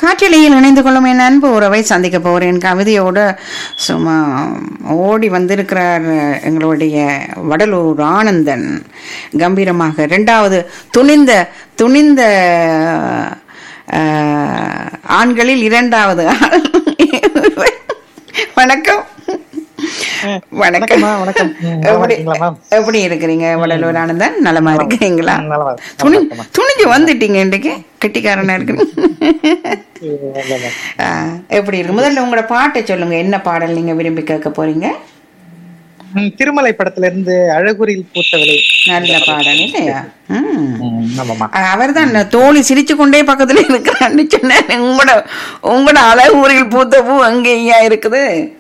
காற்றலையில் இணைந்து கொள்ளும் என் அன்பு உறவை சந்திக்க போகிறேன் கவிதையோட சும்மா ஓடி வந்திருக்கிறார் எங்களுடைய வடலூர் ஆனந்தன் கம்பீரமாக ரெண்டாவது துணிந்த துணிந்த அஹ், ஆண்களில் இரண்டாவது ஆள் வணக்கம் வணக்கம் வணக்கம்மா, வணக்கம். ம், நலமா எப்படி இருக்கீங்களா, மேம்? எப்படி இருக்கிறீங்க வடலூர் ஆனந்தன் நலமா இருக்கிறீங்களா ம், நலமா இருக்கு. துணி நல்லா இருக்கேம்மா. துணிஞ்சு வந்துட்டீங்க இன்றைக்கு கெட்டிக்காரனா இருக்கு இல்ல, மேம். ஆ, எப்படி இருக்கு முதல்ல உங்களோட பாட்டை சொல்லுங்க என்ன பாடல் நீங்க விரும்பி கேட்க போறீங்க ம், திருமலை படத்துல இருந்து அழகுரியில் பூத்தவளை நல்ல பாடல் இல்லையா ம். ம், ஆமாம்மா. அவர் தான் தோழி சிரிச்சு கொண்டே பக்கத்துல இருக்கிறான்னு சொன்னார் உங்களோட உங்களோட அழகூரில் பூத்த பூ அங்கேயா இருக்குது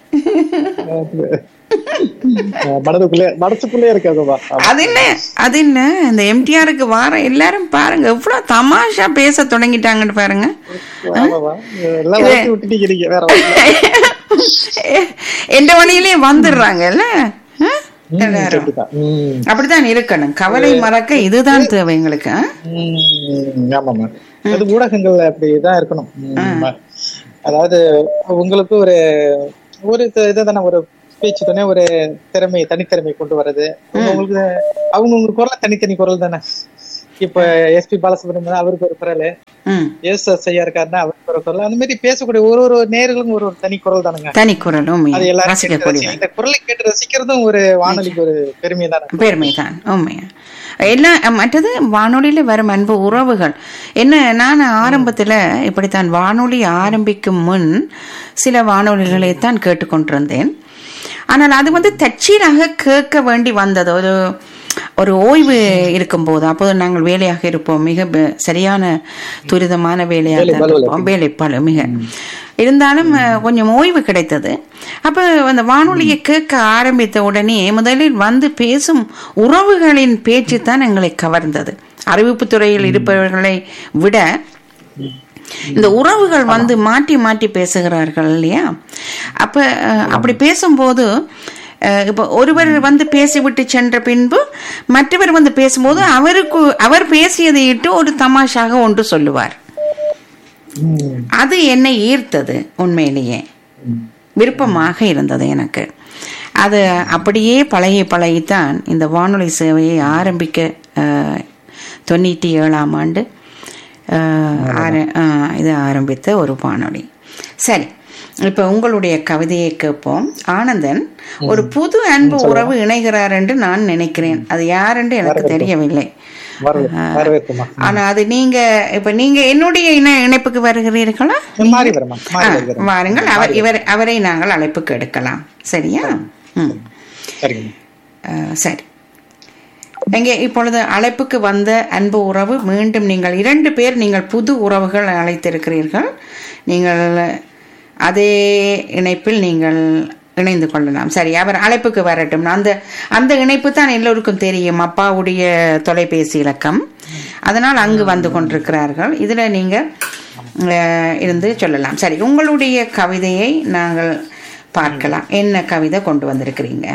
அஹ், மனதுக்குள்ளே மனசுக்குள்ளே இருக்காதுமா அது என்ன அது என்ன இந்த எம்டிஆருக்கு வார எல்லாரும் பாருங்க எவ்வளவு தமாஷா பேச தொடங்கிட்டாங்கன்னு பாருங்க ஆமாம்மா. எல்லாம் வளர்த்து விட்டுட்டீங்க நீங்க வேற வழி இல்ல. எந்த வழியிலே வந்துடுறாங்கல்ல ஆ? ம், எல்லாரும் கண்டிப்பா. ம், அப்படித்தான் இருக்கணும் கவலை மறக்க இதுதான் தேவை எங்களுக்கு ஆ? ம், ஆமாம்மா. அது ஊடகங்கள்ல அப்படிதான் இருக்கணும் ம், அதாவது உங்களுக்கு ஒரு ஒரு இது- இதுதானே ஒரு பேச்சு தானே ஒரு திறமை தனித்திறமை கொண்டு வர்றது உங்களுக்கு அவங்க உங்க குரல் தனித்தனி குரல் தானே இப்ப எஸ்பி பாலசுப்ரமணியன் அவருக்கு ஒரு குரல் ம் எஸ் எஸ் ஐயா இருக்காருன்னா அவருக்கு ஒரு குரல் அந்த மாதிரி பேசக்கூடிய ஒரு ஒரு நேர்களும் ஒரு ஒரு தனி குரல் தானுங்க தனி குரலும் அது எல்லாரும் கேட்டு ரசிக்கக்கூடிய ரசி- இந்த குரலை கேட்டு ரசிக்கிறதும் ஒரு வானொலிக்கு ஒரு பெருமை தானே பெருமைதான் உண்மையா எல்லாம் மற்றது வானொலியில வரும் அன்பு உறவுகள் என்ன நான் ஆரம்பத்துல இப்படித்தான் வானொலி ஆரம்பிக்கும் முன் சில வானொலிகளை தான் கேட்டுக்கொண்டிருந்தேன் ஆனால் அது வந்து தற்சீராக கேட்க வேண்டி வந்தது ஒரு ஒரு ஓய்வு இருக்கும்போது அப்போது நாங்கள் வேலையாக இருப்போம் மிக ப- சரியான துரிதமான வேலையாக தான் இருப்போம் வேலை பல மிக இருந்தாலும் அஹ், கொஞ்சம் ஓய்வு கிடைத்தது அப்ப அந்த வானொலியை கேட்க ஆரம்பித்த உடனே முதலில் வந்து பேசும் உறவுகளின் பேச்சு தான் எங்களை கவர்ந்தது அறிவிப்பு துறையில் இருப்பவர்களை விட இந்த உறவுகள் வந்து மாற்றி மாற்றி பேசுகிறார்கள் இல்லையா அப்ப அஹ், அப்படி பேசும்போது அஹ், இப்போ ஒருவர் வந்து பேசிவிட்டு சென்ற பின்பு மற்றவர் வந்து பேசும்போது அவருக்கு அவர் பேசியதை இட்டு ஒரு தமாஷாக ஒன்று சொல்லுவார் ம். அது என்னை ஈர்த்தது உண்மையிலேயே விருப்பமாக இருந்தது எனக்கு அது அப்படியே பழகி பழகித்தான் இந்த வானொலி சேவையை ஆரம்பிக்க அஹ், தொண்ணூற்றி ஏழாம் ஆண்டு அஹ், ஆர- அஹ், இது ஆரம்பித்த ஒரு வானொலி சரி இப்ப உங்களுடைய கவிதையை கேட்போம் ஆனந்தன் ஒரு புது அன்பு உறவு இணைகிறார் என்று நான் நினைக்கிறேன் அது யார் என்று எனக்கு தெரியவில்லை வரவே- வரவேற்குமா ஆனா அது நீங்க இப்ப நீங்க என்னுடைய இணை இணைப்புக்கு வருகிறீர்களா மாறி வரமா மாறி ஆ, வருகிறேன் வாருங்கள் அவர் இவர் அவரை நாங்கள் அழைப்புக்கு எடுக்கலாம் சரியா ம் சரிங்க ஆ, சரி எங்கே இப்பொழுது அழைப்புக்கு வந்த அன்பு உறவு மீண்டும் நீங்கள் இரண்டு பேர் நீங்கள் புது உறவுகள் அழைத்திருக்கிறீர்கள் நீங்கள் அதே இணைப்பில் நீங்கள் இணைந்து கொள்ளலாம் சரி அவர் அழைப்புக்கு வரட்டும் அந்த அந்த இணைப்பு தான் எல்லோருக்கும் தெரியும் அப்பாவுடைய தொலைபேசி இலக்கம் அதனால் அங்கு வந்து கொண்டிருக்கிறார்கள் இதுல நீங்க அஹ், இருந்து சொல்லலாம் சரி உங்களுடைய கவிதையை நாங்கள் பார்க்கலாம் என்ன கவிதை கொண்டு வந்திருக்கிறீங்க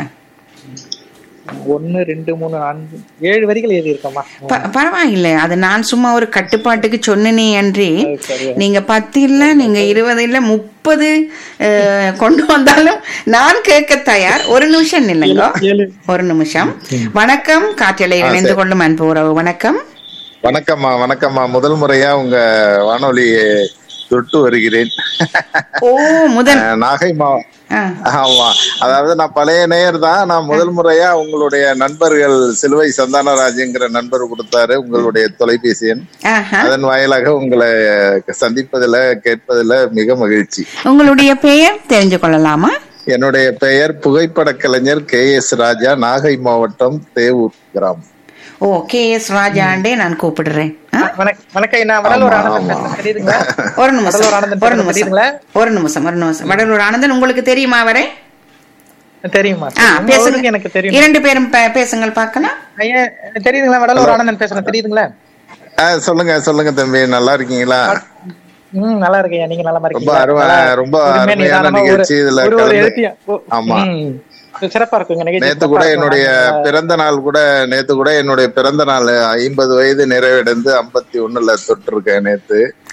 ஒன்னு ரெண்டு மூணு நான்கு ஏழு வரிகள் எழுதி இருக்கோமா ப- பரவாயில்லை அது நான் சும்மா ஒரு கட்டுப்பாட்டுக்கு சொன்னனே அன்றி சரி நீங்க பத்து இல்ல நீங்க இருபது இல்ல முப்பது அஹ், கொண்டு வந்தாலும் நான் கேட்க தயார் ஒரு நிமிஷம் இல்லைங்க ஏழு ஒரு நிமிஷம் வணக்கம் காற்றலை இணைந்து கொள்ளும் அன்பு உறவு வணக்கம் வணக்கம்மா வணக்கம்மா முதல் முறையா உங்க வானொலியை தொட்டு வருகிறேன் ஓ முதல் அஹ் நாகை மா ஆ, ஆமா அதாவது நான் பழைய நேயர் தான் நான் முதல் முறையா உங்களுடைய நண்பர்கள் சிலுவை சந்தானராஜுங்கிற நண்பர் கொடுத்தாரு உங்களுடைய தொலைபேசி எண் ஆஹா. அதன் வாயிலாக உங்களை சந்திப்பதுல கேட்பதுல மிக மகிழ்ச்சி உங்களுடைய பெயர் தெரிஞ்சு கொள்ளலாமா என்னுடைய பெயர் புகைப்பட கலைஞர் கே எஸ் ராஜா நாகை மாவட்டம் தேவூர் கிராமம் ஓ கே எஸ் ராஜாண்டே நான் கூப்பிடுறேன் ஆ? வணக்கம் வணக்கம் நான் வடலூர் ஆமா, ஆனந்தன் ஆமா. பேசுறேன் தெரியுதுங்களா ஒரு நிமிஷம் வடலூர் ஆனந்தன் ஒரு பேசுறேன் நிமிஷம் தெரியுதுங்களா ஒரு நிமிஷம் ஒரு நிமிஷம் வடலூர் ஆனந்தன் உங்களுக்கு தெரியுமா அவரே தெரியுமா ஆ உங்க பேசுங்க ஊருக்கு எனக்கு தெரியும் இரண்டு பேரும் பே- பேசுங்கள் பார்க்கலாம் ஐயா தெரியுதுங்களா வடலூர் ஆனந்தன் பேசுறேன் தெரியுதுங்களா அஹ் சொல்லுங்க சொல்லுங்க தம்பி நல்லா இருக்கீங்களா ம் நல்லா இருக்கேன் நீங்க நல்லா ரொம்ப இருக்கீங்களா அருமை நல்லா ரொம்ப பொறுமையா அருமையான நிதானமா ஒரு- நிகழ்ச்சி இதுல ஒரு ஒரு கலந்து எழுத்தியா ஓ, ஆமா. ம். சிறப்பா இருக்குங்க நிகழ்ச்சி நேத்து சிறப்பா கூட இருக்கும். என்னுடைய நாங்க- பிறந்த நாள் கூட நேத்து கூட என்னுடைய பிறந்த நாள் ஐம்பது வயது நிறைவடைந்து ஐம்பத்தி ஒண்ணுல தொட்டிருக்கேன் நேத்து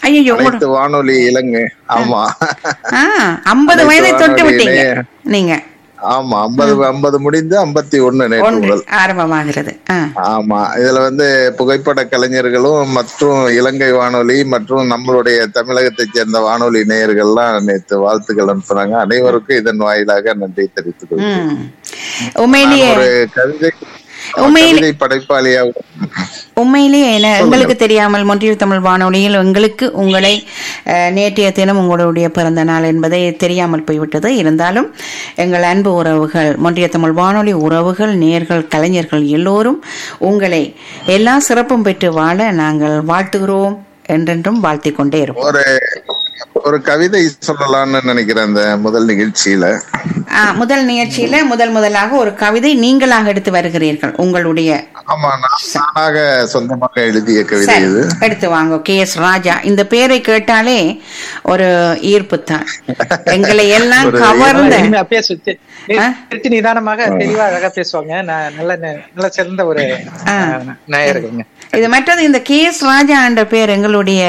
ஐயோ அனைத்து வானொலி இலங்கை ஆமா ஆ ஐம்பது அனைத்து வயதை தொட்டு வானொலி விட்டீங்க இணைய- நீங்க ஆமா ஐம்பது ஐம்பது முடிந்து ஐம்பத்தி ஒண்ணு நேற்று ஒன்று முதல் ஆரம்பமாகிறது ஆ ஆமா இதுல வந்து புகைப்பட கலைஞர்களும் மற்றும் இலங்கை வானொலி மற்றும் நம்மளுடைய தமிழகத்தைச் சேர்ந்த வானொலி நேயர்கள்லாம் நேற்று வாழ்த்துக்கள் அனுப்புனாங்க அனைவருக்கும் இதன் வாயிலாக நன்றி தெரிவித்துக் கொள்கிறேன் ம் உண்மையிலேயே ஒரு கவிதை உண்மையிலே- கவிதை படைப்பாளியாக உண்மையிலேயே என்ன எங்களுக்கு தெரியாமல் மொன்றியல் தமிழ் வானொலியில் எங்களுக்கு உங்களை அஹ், நேற்றைய தினம் உங்களுடைய பிறந்த நாள் என்பதை தெரியாமல் போய்விட்டது இருந்தாலும் எங்கள் அன்பு உறவுகள் மொன்றிய தமிழ் வானொலி உறவுகள் நேர்கள் கலைஞர்கள் எல்லோரும் உங்களை எல்லா சிறப்பும் பெற்று வாழ நாங்கள் வாழ்த்துகிறோம் என்றென்றும் வாழ்த்திக் கொண்டே இருப்போம் ஒரு ஒரு கவிதை சொல்லலாம்னு நினைக்கிறேன் அந்த முதல் நிகழ்ச்சியில ஆ, முதல் நிகழ்ச்சியில முதல் முதலாக ஒரு கவிதை நீங்களாக எடுத்து வருகிறீர்கள் உங்களுடைய ஆமா நான் நானாக சொந்தமாக எழுதிய கவிதை சரி, இது எடுத்து வாங்க கே எஸ் ராஜா இந்த பேரை கேட்டாலே ஒரு ஈர்ப்பு தான் எங்களை எல்லாம் ஒரு கவர்ந்த இனிமையா பேசு தி- ஆ? திருச்சி நிதானமாக தெளிவா அழகா பேசுவாங்க நான் நல்ல நே- நல்ல சிறந்த ஒரு ஆ. நேயருங்க இது மற்றது இந்த கே எஸ் ராஜா என்ற பேர் எங்களுடைய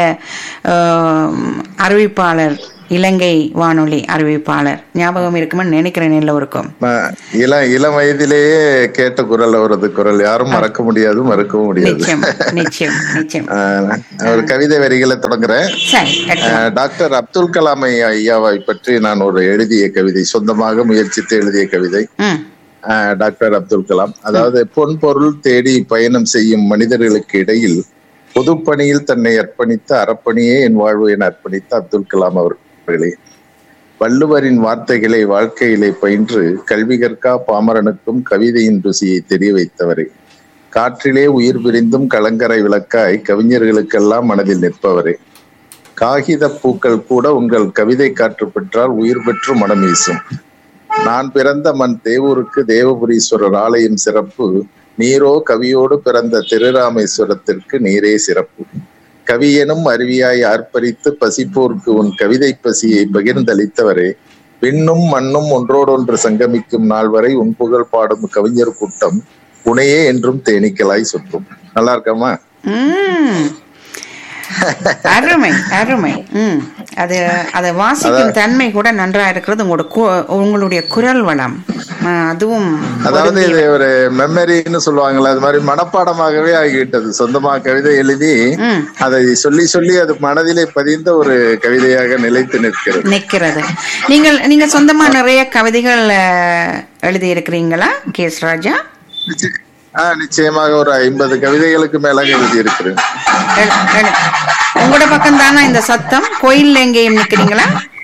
ஆம், அறிவிப்பாளர் இலங்கை வானொலி அறிவிப்பாளர் ஞாபகம் இருக்குமென்னு நினைக்கிறேன் எல்லோருக்கும் நான் இள இளம் வயதிலேயே கேட்ட குரல் அவரது குரல் யாரும் மறக்க முடியாது மறக்கவும் முடியாது நிச்சயம் நிச்சயம் நிச்சயம் ஆஹ் ஒரு கவிதை வரிகளை தொடங்குறேன் சரி எடுத்து வாங்க. ஆஹ் டாக்டர் அப்துல் கலாம் ஐயா- ஐயாவை பற்றி நான் ஒரு எழுதிய கவிதை சொந்தமாக முயற்சித்து எழுதிய கவிதை ம் ஆஹ் டாக்டர் அப்துல் கலாம் அதாவது பொன் பொருள் தேடி பயணம் செய்யும் மனிதர்களுக்கு இடையில் பொதுப்பணியில் தன்னை அர்ப்பணித்த அறப்பணியே என் வாழ்வு என அர்ப்பணித்த அப்துல் கலாம் அவர்களே வள்ளுவரின் வார்த்தைகளை வாழ்க்கையிலே பயின்று கல்வி கற்கா பாமரனுக்கும் கவிதையின் ருசியை தெரிய வைத்தவரே காற்றிலே உயிர் பிரிந்தும் கலங்கரை விளக்காய் கவிஞர்களுக்கெல்லாம் மனதில் நிற்பவரே காகித பூக்கள் கூட உங்கள் கவிதை காற்று பெற்றால் உயிர் பெற்று மனம் வீசும் நான் பிறந்த மண் தேவூருக்கு தேவபுரீஸ்வரர் ஆலயம் சிறப்பு நீரோ கவியோடு பிறந்த திருராமேஸ்வரத்திற்கு நீரே சிறப்பு கவியெனும் அருவியாய் ஆர்ப்பரித்து பசிப்போர்க்கு உன் கவிதை பசியை பகிர்ந்தளித்தவரே விண்ணும் மண்ணும் ஒன்றோடொன்று சங்கமிக்கும் நாள் வரை உன் புகழ் பாடும் கவிஞர் கூட்டம் உனையே என்றும் தேனீக்களாய் சுற்றும் நல்லா இருக்கமா ம். அருமை அருமை ம் அது அதை வாசிக்கும் தன்மை கூட நன்றா இருக்கிறது உங்களோட கு- உங்களுடைய குரல் வளம் ஆ, அதுவும் அதாவது இது ஒரு மெமரின்னு சொல்லுவாங்கல்ல அது மாதிரி மனப்பாடமாகவே ஆகிவிட்டது சொந்தமா கவிதை எழுதி ம் அதை சொல்லி சொல்லி அது மனதிலே பதிந்த ஒரு கவிதையாக நிலைத்து நிற்கிறது நிக்கிறது நீங்கள் நீங்க சொந்தமா நிறைய கவிதைகள் எழுதி இருக்கிறீங்களா கேஸ் ராஜா ஆஹ் நிச்சயமாக ஒரு ஐம்பது கவிதைகளுக்கு மேலாக எழுதி இருக்கிறேன் எழு- எழு. உங்களோட பக்கம் தானா இந்த சத்தம் கோயில்ல எங்கேயும் நிக்கிறீங்களா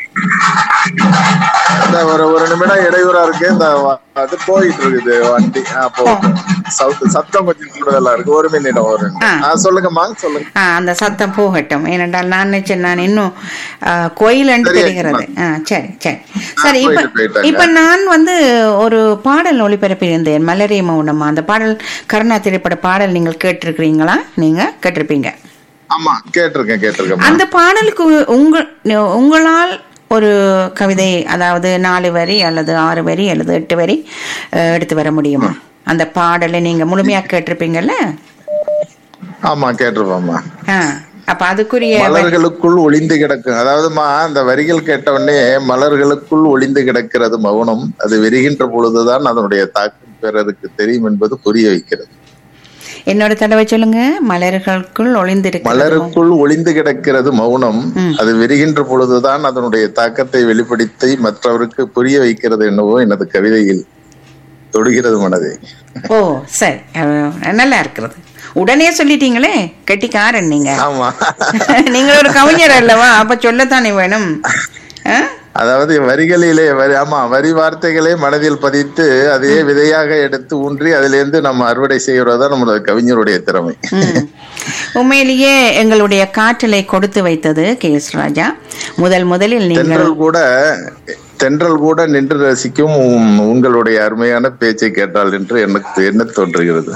இந்த ஒரு ஒரு நிமிடம் இடையூறா இருக்கு இந்த வ- அது போயிட்டு இருக்குது வண்டி ஆஹ் போகுது சவுத்து சத்தம் கொஞ்சம் கூடுதலா இருக்கு ஒரு மினிடம் ஒரு ஆ. ஆஹ் சொல்லுங்கம்மா சொல்லுங்க ஆ அந்த சத்தம் போகட்டும் ஏனென்றால் நான் நினைச்சேன் நான் இன்னும் ஆ, கோயில் என்று சரி, தெரிகிறது ஆ சரி சரி சரி போயிட்டு இப்ப போயிட்டாங்க. இப்ப நான் வந்து ஒரு பாடல் ஒளிபரப்பியிருந்தேன் மலரே மௌனமா அந்த பாடல் கருணா திரைப்பட பாடல் நீங்கள் கேட்டிருக்கிறீங்களா நீங்க கேட்டிருப்பீங்க ஆமா கேட்டிருக்கேன் கேட்டிருக்கேன் அந்த பாடலுக்கு உங்க உங்களால் ஒரு கவிதை அதாவது நாலு வரி அல்லது ஆறு வரி அல்லது எட்டு வரி அஹ், எடுத்து வர முடியுமா அந்த பாடலை நீங்க முழுமையா கேட்டிருப்பீங்கல்ல ஆமா கேட்டிருப்போம்மா ஆ, அப்ப அதுக்குரிய மலர்களுக்குள் ஒளிந்து கிடக்கும் அதாவதுமா அந்த வரிகள் கேட்ட உடனே மலர்களுக்குள் ஒளிந்து கிடக்கிறது மௌனம் அது விரிகின்ற பொழுதுதான் அதனுடைய தாக்கம் பிறருக்கு தெரியும் என்பது புரிய வைக்கிறது என்னோட தடவை சொல்லுங்க மலர்களுக்குள் ஒளிந்திருக்கிறது மலருக்குள் ஒளிந்து கிடக்கிறது மௌனம் அது விரிகின்ற பொழுதுதான் அதனுடைய தாக்கத்தை வெளிப்படுத்தி மற்றவருக்கு புரிய வைக்கிறது என்னவோ எனது கவிதையில் தொடுகிறது மனதை ஓ சரி அஹ், நல்லா இருக்கிறது உடனே சொல்லிட்டீங்களே கெட்டிக்காரன் நீங்க ஆமா நீங்க ஒரு கவிஞர் அல்லவா அப்ப சொல்லத்தானே வேணும் ஆ? அதாவது வரிகளிலே வரி ஆமா வரி வார்த்தைகளே மனதில் பதித்து அதையே விதையாக எடுத்து ஊன்றி அதிலிருந்து நம்ம அறுவடை செய்வதுதான் நம்மளோட கவிஞருடைய திறமை ம். உண்மையிலேயே எங்களுடைய காற்றலை கொடுத்து வைத்தது கே எஸ் ராஜா முதல் முதலில் நீங்கள் தென்றல் கூட தென்றல் கூட நின்று ரசிக்கும் உம் உங்களுடைய அருமையான பேச்சை கேட்டால் என்று எனக்கு என்ன தோன்றுகிறது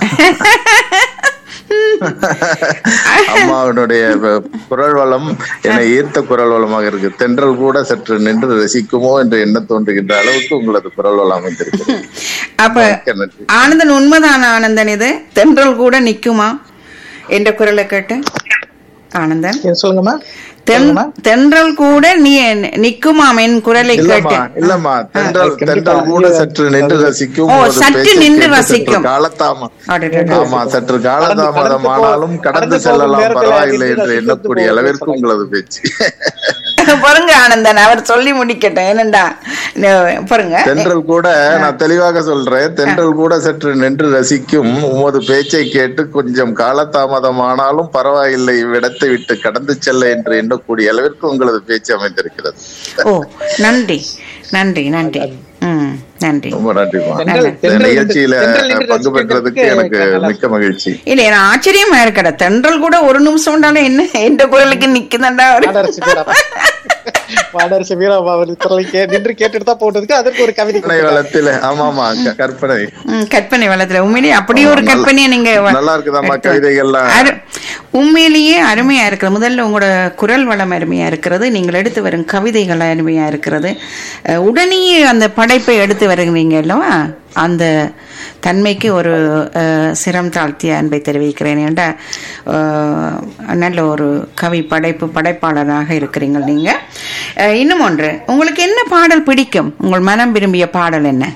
அம்மாவினுடைய வ- குரல் வளம் என்னை ஈர்த்த குரல் வளமாக இருக்கு தென்றல் கூட சற்று நின்று ரசிக்குமோ என்று என்ன தோன்றுகின்ற அளவுக்கு உங்களது குரல் வளம் அமைந்திருக்கிறது அப்ப மிக்க நன்றி ஆனந்தன் உண்மைதான ஆனந்தன் இது தென்றல் கூட நிக்குமா என்ற குரலை கேட்டு ஆனந்தன் ஏ, சொல்லுங்கம்மா தென் சொல்லுங்கம்மா. தென்றல் கூட நீ நிக்குமாம் என் குரலை இல்லம்மா கேட்டு இல்லம்மா தென்றல் கண்டிப்பா. தென்றல் கூட சற்று நின்று ரசிக்கும் ஓ, உமது சற்று பேச்சை நின்று கேட்டு சற்று ரசிக்கும். காலத்தாம அடடடட. ஆமா சற்று கடந்து- காலதாமதம் கடந்து ஆனாலும் போ- கடந்து கடந்து போகும் செல்லலாம் நேரத்துல பரவாயில்லை நின்று என்று ரசித்து எண்ணக்கூடிய போகும் அளவிற்கு சொல்லுங்க. உங்களது பேச்சு பாருங்க ஆனந்தன் அவர் சொல்லி முடிக்கட்டும் என்னண்டா ந- பாருங்க தென்றல் கூட நான் தெளிவாக சொல்றேன் தென்றல் கூட சற்று நின்று ரசிக்கும் உமது பேச்சை கேட்டு கொஞ்சம் காலதாமதம் ஆனாலும் பரவாயில்லை இவ்விடத்தை விட்டு கடந்து செல்ல என்று எண்ணக்கூடிய அளவிற்கு உங்களது பேச்சு அமைந்திருக்கிறது ஓ நன்றி நன்றி நன்றி ம் நன்றி ரொம்ப நன்றிமா தென்றல் இந்த தென்றல் நின்று- நிகழ்ச்சியில தென்றல் நின்று பங்கு பெற்றதுக்கு ரசிக்கிறதுக்கு எனக்கு நல்லா மிக்க மகிழ்ச்சி இல்ல எனக்கு ஆச்சரியமா இருக்கடா தென்றல் கூட ஒரு நிமிஷம் உண்டாலும் என்ன எந்த குரலுக்கு நிக்குதாண்டா அவரு பாடரசி வீரா பாடரசி வீராமா அவர் குரலை கே நின்று கேட்டுட்டு தான் போட்டதுக்கு அதற்கு ஒரு கவிதை கற்பனை வளத்தில ஆமாமா க- கற்பனை ம், கற்பனை வளத்துல உண்மையிலேயே அப்படியே ஒரு ஆமா, கற்பனையை நீங்க வ- நல்லா இருக்குதாம்மா எடுத்து- கவிதைகள்லாம் அரு- உண்மையிலேயே அருமையா இருக்கிறது முதல்ல உங்களோட குரல் வளம் அருமையா இருக்கிறது நீங்கள் எடுத்து வரும் கவிதைகள் அருமையா இருக்கிறது அஹ், உடனேயே அந்த படைப்பை எடுத்து வருவீங்க அல்லவா அந்த தன்மைக்கு ஒரு அஹ், சிரம் தாழ்த்திய அன்பை தெரிவிக்கிறேன் என்ற நல்ல ஒரு கவி படைப்பு படைப்பாளராக இருக்கிறீங்க நீங்க அஹ், இன்னும் ஒன்று உங்களுக்கு என்ன பாடல் பிடிக்கும் உங்கள் மனம் விரும்பிய பாடல் என்ன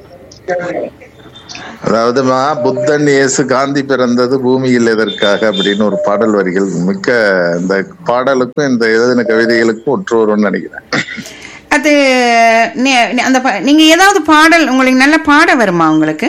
அதாவதுமா புத்தன் இயேசு காந்தி பிறந்தது பூமியில் எதற்காக அப்படின்னு ஒரு பாடல் வரிகள் மிக்க இந்த பாடலுக்கும் இந்த எழுதின கவிதைகளுக்கும் ஒற்று வரும்னு நினைக்கிறேன் அது நீ- நீ- அந்த பா- நீங்க ஏதாவது பாடல் உங்களுக்கு நல்ல பாட வருமா உங்களுக்கு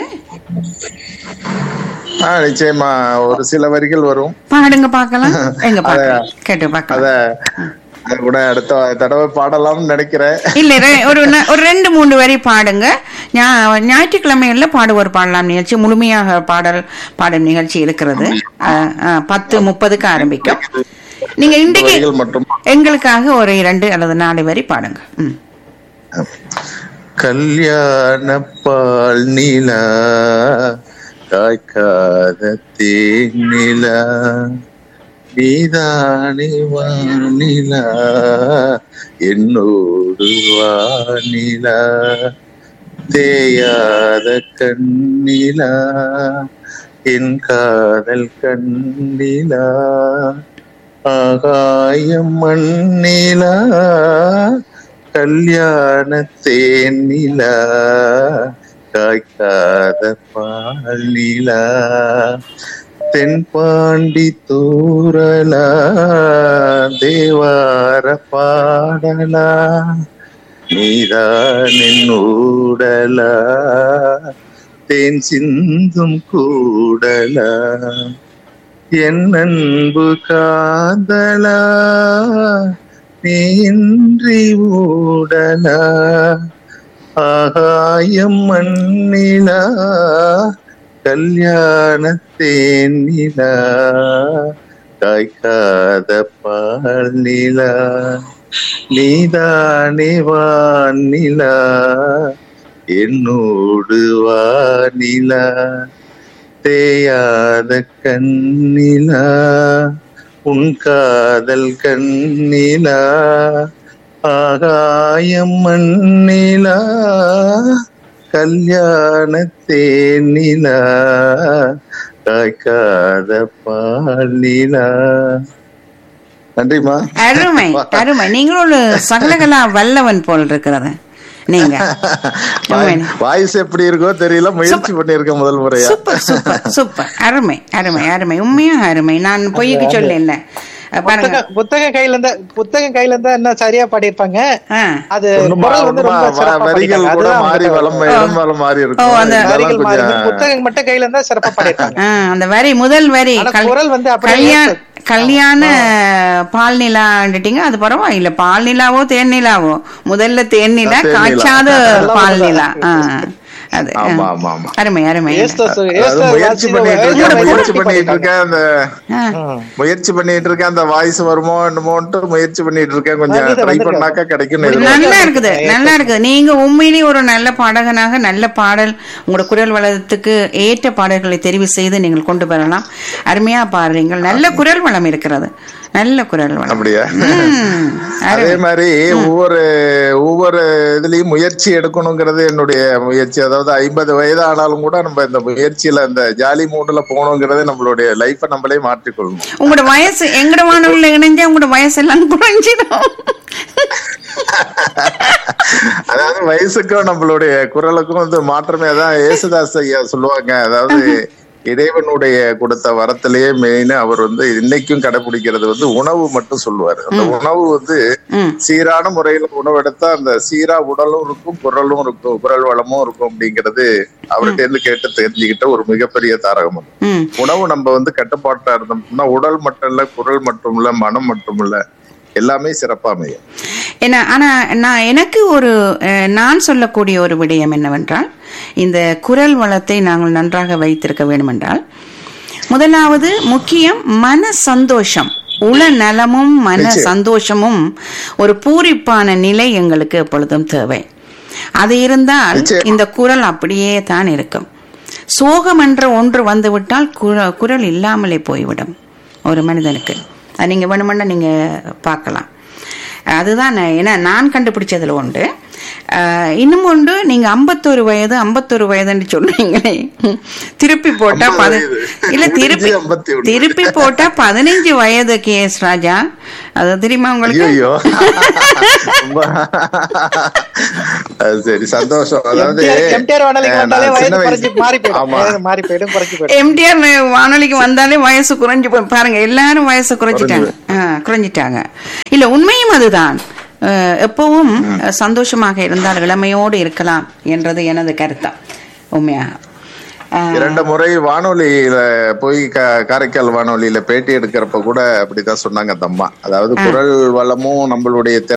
ஆஹ் நிச்சயமா ஒரு சில வரிகள் வரும் பாடுங்க பார்க்கலாம் எங்க பார்க்கலாம் கேட்டு பார்க்கலாம் அத அது கூட அடுத்த தடவை பாடலாம்னு நினைக்கிறேன் இல்ல ரெ- ஒரு ந- ஒரு ரெண்டு மூணு வரி பாடுங்க ஞா- ஞாயிற்றுக்கிழமைகள்ல பாடுவோர் பாடலாம் நிகழ்ச்சி முழுமையாக பாடல் பாடும் நிகழ்ச்சி இருக்கிறது அஹ், அஹ், பத்து முப்பதுக்கு ஆரம்பிக்கும் நீங்க இன்றைக்கு வரிகள் மட்டும் எங்களுக்காக ஒரு இரண்டு அல்லது நாலு வரி பாடுங்க ம் கல்யாண பால் நிலா காய்க்காத தேனிலா நீதானே வானிலா என்னோடு வானிலா தேயாத கண்ணிலா என் காதல் கண்ணிலா ஆகாயம் மண்ணிலா கல்யாண தேனிலா காய்க்காத பாலிலா தென்பாண்டி தூரலா தேவார பாடலா நீதான் ஊடலா தேன் சிந்தும் கூடலா என் அன்பு காதலா நீ இன்றி ஊடலா ஆகாயம் மண்ணிலா கல்யாணத்தேன் நிலா காய்க்காத பால் நிலா நீதானே வானிலா என்னோடு வானிலா தேயாத கண்ணிலா உன் காதல் கண்ணிலா ஆகாயம் மண்ணிலா கல்யாண தேனிலா காய்க்காத பாலிலா நன்றிமா அருமை அருமை நீங்களும் ஒரு சகலகலா வல்லவன் போல் இருக்கிறது நீங்க உண்மை. வாய்ஸ் எப்படி இருக்கோ தெரியல முயற்சி பண்ணிருக்கேன் முதல் முறையா சூப்பர் சூப்பர் சூப்பர் அருமை அருமை அருமை உண்மையா அருமை நான் பொய்க்கு சொல்லல பாருங்க புத்தகம் புத்தகம் கையில இருந்தா புத்தகம் கையில இருந்தா என்ன சரியா பாடியிருப்பாங்க ஆ. அது ஒண்ணுமா, குரல் வந்து ஒண்ணுமா, ரொம்ப சிறப்பா வரிகள் பாடியிருக்காங்க. கூட அதுதான் மாறி அவங்க வளம் இடம் வளம் மாறி ஓ, இருக்கும் அந்த இதெல்லாம் வரிகள் மாறி கொஞ்சம் புத்தகம் மட்டும் கையில இருந்தா சிறப்பா பாடியிருக்காங்க ஆ, அந்த வரி முதல் வரி ஆனா கல்- குரல் வந்து அப்படியே கல்யாண ஏத்து. கல்யாண பால் நிலாண்டுட்டீங்க அது பரவாயில்ல பால் நிலாவோ தேன் நிலாவோ முதல்ல தேன் நிலா தேன் நிலா. காய்ச்சாத அதெல்லாம் பால் முதல்ல. நிலா ஆ, அது ஆ. ஆமா ஆமா ஆமா அருமை அருமை ஏஸ்தா சொ- அதாவது ஏஸ்தா முயற்சி வாசித பண்ணிட்டு வேலை இருக்கேன் வேலை முயற்சி வேலை பண்ணிட்டு இருக்கேன் அந்த ஆ. ம். முயற்சி பண்ணிட்டு இருக்கேன் அந்த வாய்ஸ் வருமோ என்னமோன்ட்டு முயற்சி பண்ணிட்டு இருக்கேன் கொஞ்சம் வந்துட்டு, ட்ரை வந்துட்டு. பண்ணாக்கா கிடைக்கும் நல்லா இருக்குது நல்லா இருக்குது நீங்க உண்மையிலேயே ஒரு நல்ல பாடகனாக நல்ல பாடல் உங்களோட குரல் வளத்துக்கு ஏற்ற பாடல்களை தெரிவு செய்து நீங்கள் கொண்டு வரலாம் அருமையா பாடுறீங்கள் நல்ல குரல் வளம் இருக்கிறது நல்ல குரல் வளம் அப்படியா ம், அதே அருமை. மாதிரி ஒவ்வொரு ஒவ்வொரு இதுலயும் முயற்சி எடுக்கணுங்கிறது என்னுடைய முயற்சி அதாவது ஐம்பது வயது ஆனாலும் கூட நம்ம இந்த முயற்சியில இந்த ஜாலி மூடுல போகணுங்கிறது நம்மளுடைய லைஃபை நம்மளே மாற்றிக்கொள்ளணும் உங்களோட வயசு எங்கட வானொலியில இணைஞ்சா உங்களோட வயசு எல்லாம் குறைஞ்சிடும் அதாவது வயசுக்கும் நம்மளுடைய குரலுக்கும் வந்து மாற்றமே அதான் ஏசுதாஸ் ஐயா சொல்லுவாங்க அதாவது இறைவனுடைய கொடுத்த வரத்திலேயே மெயின் அவர் வந்து இன்னைக்கும் கடைபிடிக்கிறது வந்து உணவு மட்டும் சொல்லுவாரு அந்த உணவு வந்து ம். சீரான முறையில உணவெடுத்தா அந்த சீரா உடலும் இருக்கும் குரலும் இருக்கும் குரல் வளமும் இருக்கும் அப்படிங்கிறது அவர்கிட்ட இருந்து கேட்டு தெரிஞ்சுக்கிட்ட ஒரு மிகப்பெரிய தாரகம் அது. ம் உணவு நம்ம வந்து கட்டுப்பாட்டா இருந்தோம்னா உடல் மட்டும் இல்ல குரல் மட்டும் இல்ல மனம் மட்டும் இல்ல எல்லாமே சிறப்பா அமையும் என்ன ஆனா நான் எனக்கு ஒரு அஹ், நான் சொல்லக்கூடிய ஒரு விடயம் என்னவென்றால் இந்த குரல் வளத்தை நாங்கள் நன்றாக வைத்திருக்க வேண்டுமென்றால் முதலாவது முக்கியம் மன சந்தோஷம் உள நலமும் மன நிச்சயம். சந்தோஷமும் ஒரு பூரிப்பான நிலை எங்களுக்கு எப்பொழுதும் தேவை அது இருந்தால் நிச்சயம். இந்த குரல் அப்படியே தான் இருக்கும் சோகம் என்ற ஒன்று வந்துவிட்டால் குர- குரல் இல்லாமலே போய்விடும் ஒரு மனிதனுக்கு அது நீங்க வேணுமென்னா நீங்க பார்க்கலாம் அதுதான் நான் ஏன்னா நான் கண்டுபிடிச்சதுல உண்டு ஆஹ், இன்னும் ஒன்று நீங்க ஐம்பத்தொரு வயது ஐம்பத்தொரு வயதுன்னு சொல்றீங்களே திருப்பி போட்டா ஐம்பது பத வயது. இல்ல திருப்பி முடிஞ்சு ஐம்பத்தி ஒண்ணு. திருப்பி போட்டா பதினஞ்சு வயது கே எஸ் ராஜா அது தெரியுமா உங்களுக்கு ஐயோ ரொம்ப அது சரி சந்தோஷம் அதாவது எம்டிஆர் வானொலிக்கு அஹ், வந்தாலே நான் வயது சின்ன குறைஞ்சு வயசு- மாறி போயிடும் ஆமா. வயது மாறி போயிடும் குறைஞ்சு போயிடும் எம்டிஆர் வானொலிக்கு வந்தாலே வயசு குறைஞ்சு போய் பாருங்க எல்லாரும் வயசு குறைஞ்சிட்டாங்க ஆ, குறைஞ்சிட்டாங்க இல்ல உண்மையும் அதுதான் அஹ், எப்பவும் சந்தோஷமாக இருந்தால் இளமையோடு இருக்கலாம் என்றது எனது கருத்தம் உண்மையாக ஆஹ், இரண்டு முறை வானொலியில போய் க- காரைக்கால் வானொலியில பேட்டி எடுக்கிறப்ப கூட அப்படிதான் சொன்னாங்க அந்த அம்மா அதாவது குரல் வளமும் நம்மளுடைய